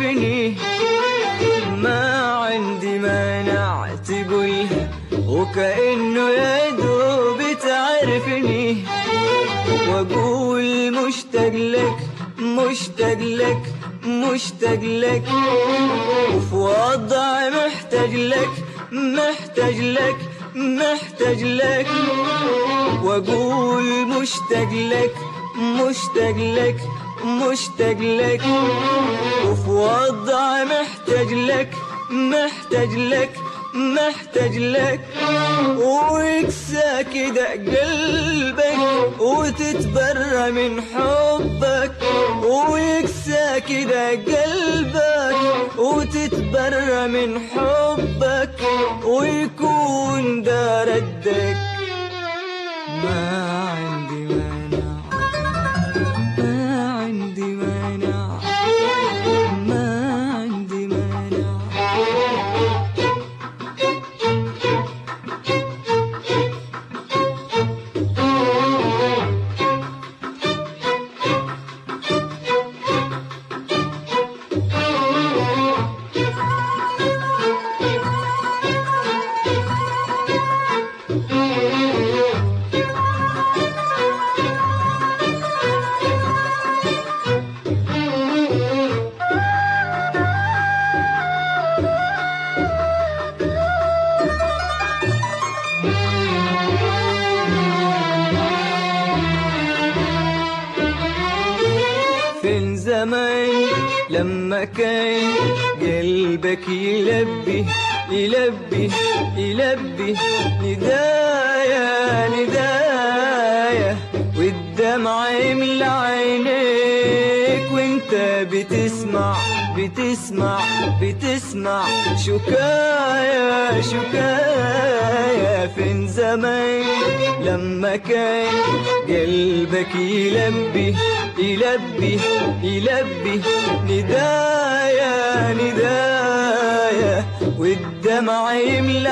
تعرفني ما عندي مانع تقولها وكأنه يا دوب تعرفني واقول مشتاق لك مشتاق لك مشتاق لك وفي وضع محتاج لك محتاج لك محتاج لك واقول مشتاق لك مشتاق لك مشتاق لك وفي وضع محتاج لك محتاج لك محتاج لك ويكسى كده قلبك وتتبرى من حبك ويكسى كده قلبك وتتبرى من حبك ويكون ده ردك ما عندي مانع ما عندي مانع ما عندي مانع فين زمان لما كان قلبك يلبي يلبي يلبي ندايا ندايا والدمع يملى عينيك وانت بتسمع بتسمع بتسمع شكايا شكايا فين زمان لما كان قلبك يلبي يلبي يلبي ندايا ندايا والدمع يملى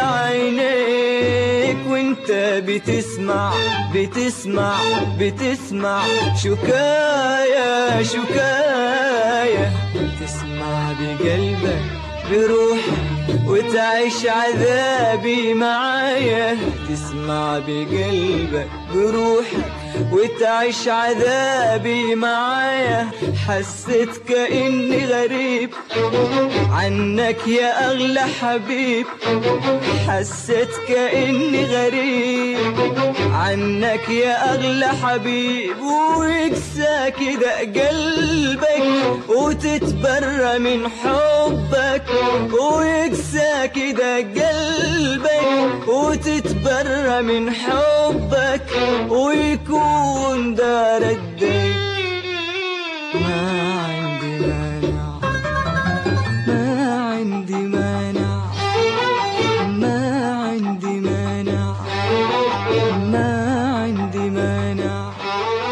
عينيك وانت بتسمع بتسمع بتسمع شكايا شكايا تسمع بقلبك بروحك وتعيش عذابي معايا تسمع بقلبك بروحك وتعيش عذابي معايا حسيت كأني غريب عنك يا أغلى حبيب حسيت كأني غريب عنك يا أغلى حبيب ويكسى كده قلبك وتتبرى من حبك ويكسى كده قلبك وتتبرى من حبك ويكون ده ردك ما عندي مانع ما عندي مانع ما عندي مانع ما عندي مانع